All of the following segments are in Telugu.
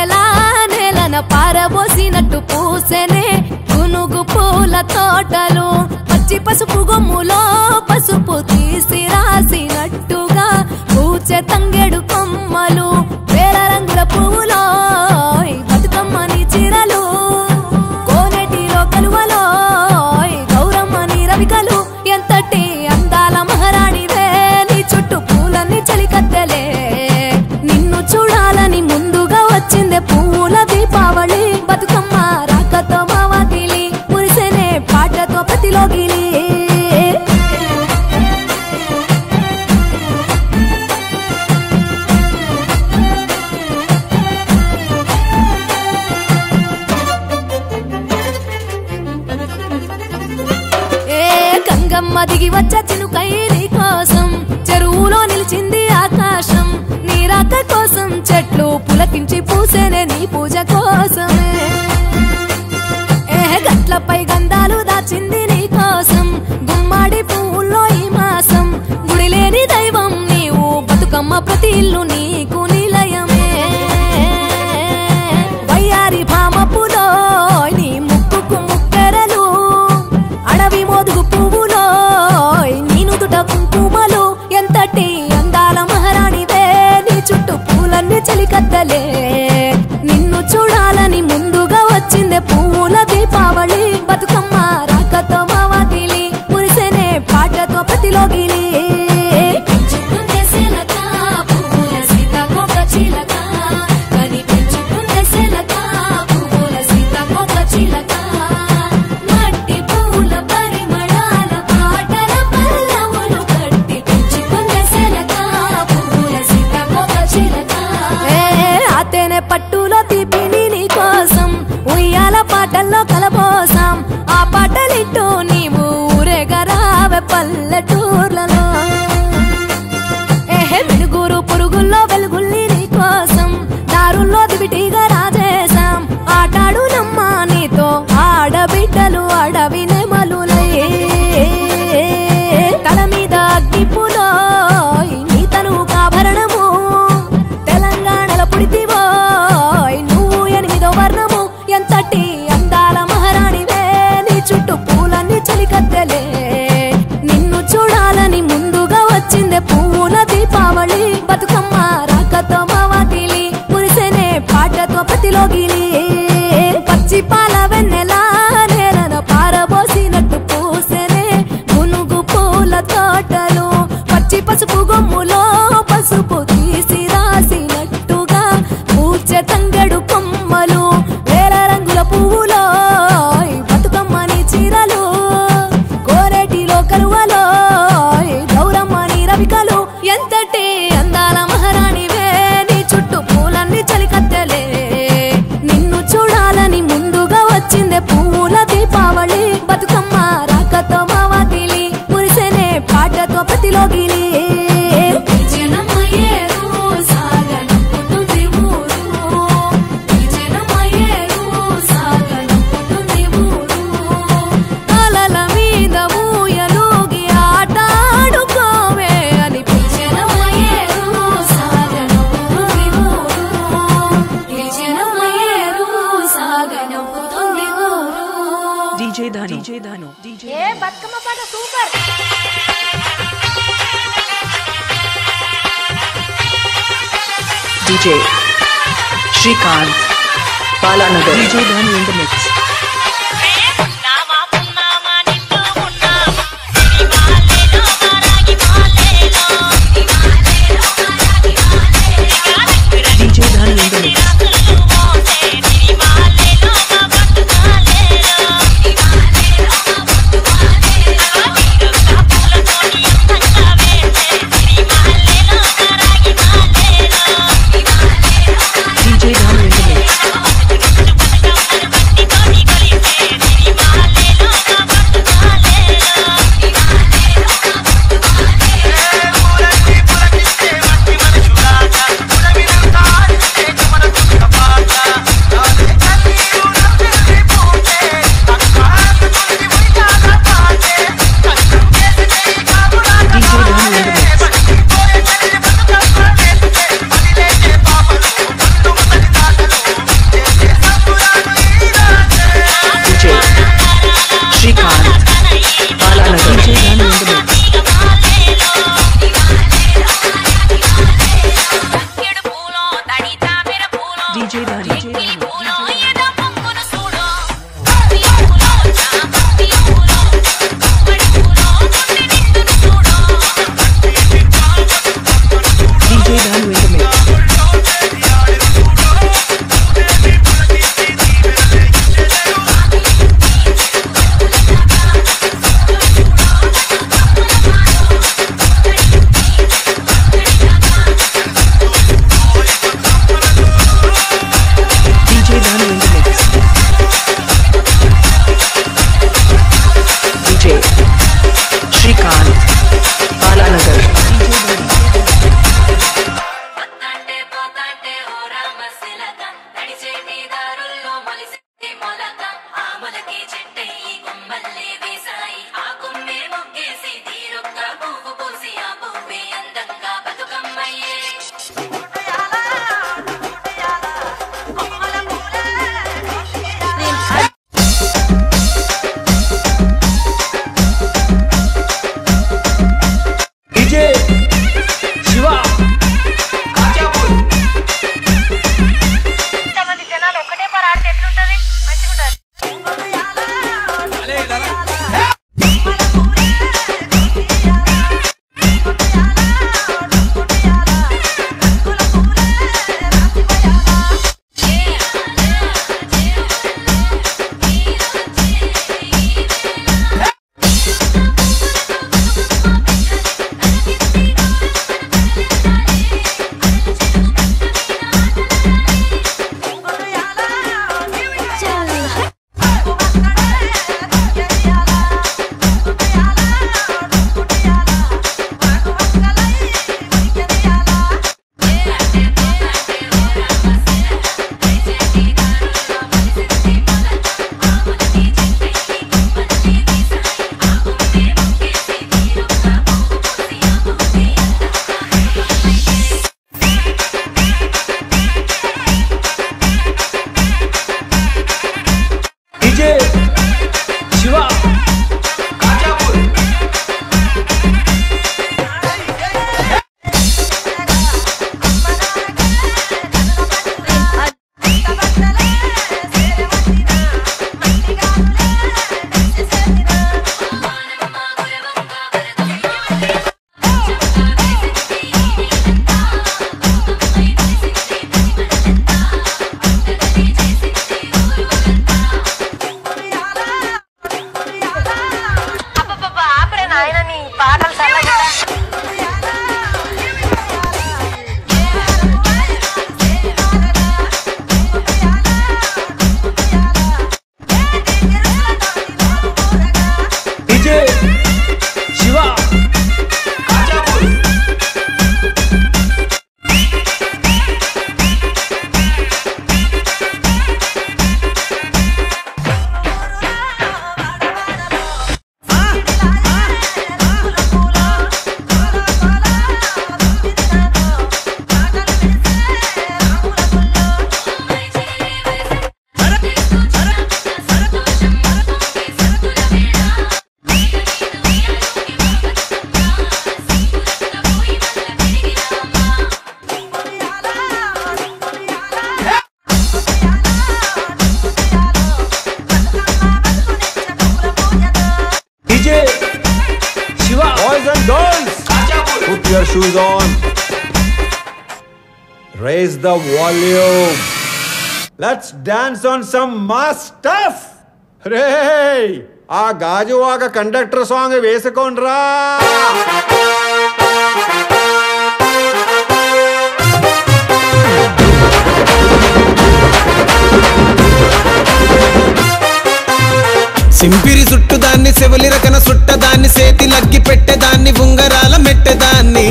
వెన్నెలా నేలన పారబోసినట్టు పూసెనే గునుగు పూల తోటలు పచ్చి పసుపు గొమ్ములో పసుపు తీసి రాసినట్టుగా పూచె తంగెడు కొమ్మలు వేల రంగుల పువ్వులో బతుకమ్మని చీరలు కోనేటిలో కలువలో గౌరమ్మని రవికలు ఎంతటి అందాల మహారాణివే నీ చుట్టూ పూలన్నీ చలికత్తెలే నిన్ను చూడాలని ముందుగా వచ్చిందే పూల దీపావళి బతుకమ్మ రాకతో మావాతిలి మురిసెనే పాటతో ప్రతిలోగిలి ఏ గంగమ్మ దిగి వచ్చ చినుకై నీ కోసం చెరువులో నిలిచింది ఆకాశం నీ రాక కోసం చెట్లు పులకించి పూసేనే నీ పూజ కోసమే ఏ గట్లపై గంధాలు దాచింది నీ కోసం గుమ్మాడి పువ్వుల్లో ఈ మాసం గుడి లేని దైవం నీవు బతుకమ్మ ప్రతి ఇల్లు నీకు నిలయమే వయ్యారి భామపులో నీ ముక్కుకు ముక్కెరలు అడవి మోదుగు పువ్వులో నీను దుట కుంకుమలు ఎంతటి అందాల మహారాణివే నీ చుట్టూ పూలన్నీ చలికత్తలే నిన్ను చూడాలని ముందుగా వచ్చిందే పువ్వుల దీపావళి బతుకమ్మ రాకతో మావాతిలి మురిసెనే పాటతో ప్రతిలోగిలి మట్టి పూల పరిమళాల పాటల పల్లవులు కట్టి పెంచుకునే శిలక పూల సీతాకోక చిలక అతేనే పట్టులో తీపిని నీ కోసం ఉయ్యాల పాటల్లో కలబోసాం ఆ పాటలిట్టు నీవు ఊరేగరావే పల్లెటూర్లలో ఏహే మినుగురు పురుగుల్లో వెలుగుల్ని నీ కోసం దారుల్లో దివిటీగా రాజేశాం ఆటాడు నమ్మా నీతో ఆడబిడ్డలు అడవి నెమలులై తల మీద అగ్గిపులో నీ తను కాభరణము తెలంగాణలో పుడితివో నువ్వు ఎనిమిదో వర్ణము ఎంతటి అందాల మహారాణివే నీ చుట్టూ పూలన్నీ చలికత్తెలే నిన్ను చూడాలని ముందుగా వచ్చిందే పువ్వుల దీపావళి బతుకమ్మ రాకతో మావాతిలి మురిసెనే పాటతో ప్రతిలోగిలి పచ్చి పాల వెన్నెలా నేలన పారబోసినట్టు పూసెనే మునుగు పూల తోటలు పచ్చి పసుపు గొమ్ములో పసుపు తీసి రాసినట్టుగా పూచె తంగడు కొమ్మలు వేల రంగుల పువ్వులో బతుకమ్మని చీరలు కోరేటిలో కలువలో గౌరమ్మని రవికలు ఎంతటి అందాల మహారాణివే నీ చుట్టూ పూలన్నీ చలికత్తెలే నిన్ను చూడాలని ముందుగా వచ్చిందే పువ్వుల దీపావళి బతుకమ్మ రాకతో మావాతిలి మురిసెనే పాటతో ప్రతిలోగిలి అలల మీద ఊయలూగి ఆటాడుకోవే అని DJ Dhanu. DJ Dhanu. DJ ఏ బతుకమ్మ పాట super DJ Shrikant. Palanagar. DJ Dhanu in the mix. DJ Dhanu in the mix. DJ Dhanu in the mix. Dhani. DJ Dhanu in the mix. DJ Dhanu in the mix. DJ Shrikant Balanagar. పోతాంటే పోతాంటే ఓ రామశిలక నడిచేటి దారుల్లో మొలిసేటి మొలక ఆ మొలకే చెట్టయి కొమ్మల్లే వేసాయి ఆ కొమ్మే మొగ్గేసి తీరొక్క పువ్వు పూసి ఆ పువ్వే అందంగా బతుకమ్మయ్యే డీజే శివ ఇంతమంది జనాలు ఒకటే పని ఆడితే ఎట్లుంటది మంచిగుంటది డీజే శివ అబ్బబ్బబ్బా, ఆపరే నాయన నీ పాటలు చల్లగా DJ Shiva DJ Shiva Boys and girls, put your shoes on. Raise the volume. Let's dance on some mass stuff. రే ఆ గాజువాక కండక్టర్ సాంగ్ వేసుకోండ్రా సింపిరి సుట్టుదాన్ని సెవలి రకన సుట్టదాన్ని సేతి లగ్గి పెట్టేదాన్ని ఉంగరాల మెట్టెదాన్ని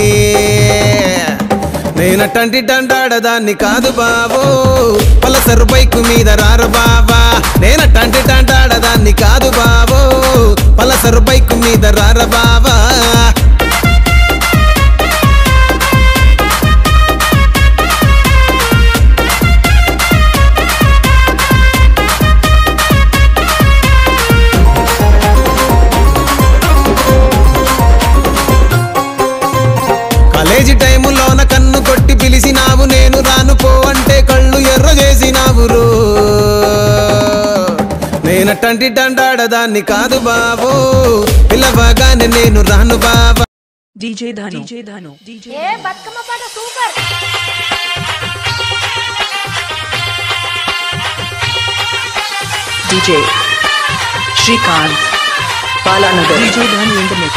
నేనటంటి డండాడదాన్ని కాదు బాబో పలసరు బైకు మీద రారు బాబా నేనటంటి డండాడదాన్ని కాదు బాబో పలసరు బైకు మీద రార బాబా కాలేజీ టైములోన కన్ను కొట్టి పిలిచినావు నేను రాను పో అంటే కళ్ళు ఎర్ర నేనటంటి తండాడదాన్ని కాదు బాబు పిల్లవగానే నేను రాను బాబా DJ Dhanu. DJ Dhanu. DJ ఏ బతుకమ్మ పాట super DJ Shrikant Palanagar. DJ Dhanu in the mix.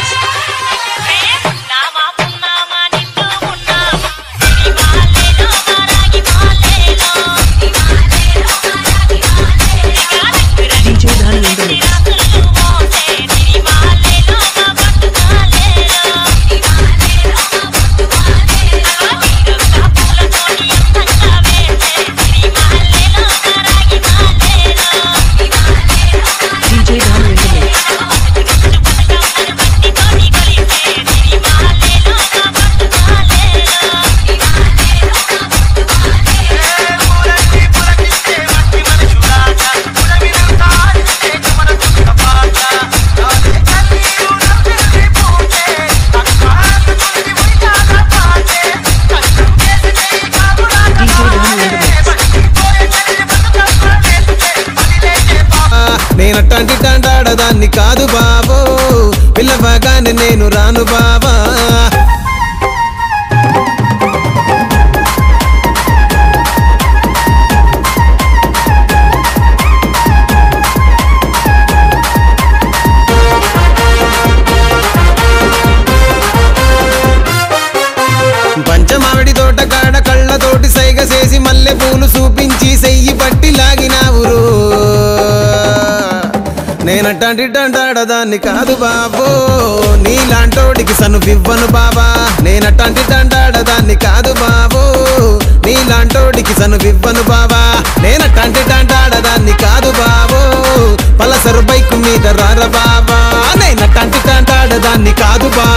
DJ Dhanu in the mix. DJ Dhanu in the mix. DJ Dhanu in the mix. నేనటంటి తండాడదాన్ని కాదు బాబు పిల్లవగానే నేను రాను బాబా పంచమావిడి తోట కాడ కళ్ళతోటి సైగ చేసి మల్లె పూలు చూపించి సెయ్యి పట్టి లాగినావురు నేనటంటి తంటాడదాన్ని కాదు బాబు నీలాంటోడికి సను వివ్వను బాబా నేనటంటి తంటాడదాన్ని కాదు బాబు నీలాంటోడికి సను వివ్వను బాబా నేనటంటి తంటాడదాన్ని కాదు బాబు పలసరు బైకు మీద రార బాబా నేనటంటి తంటాడదాన్ని కాదు బాబా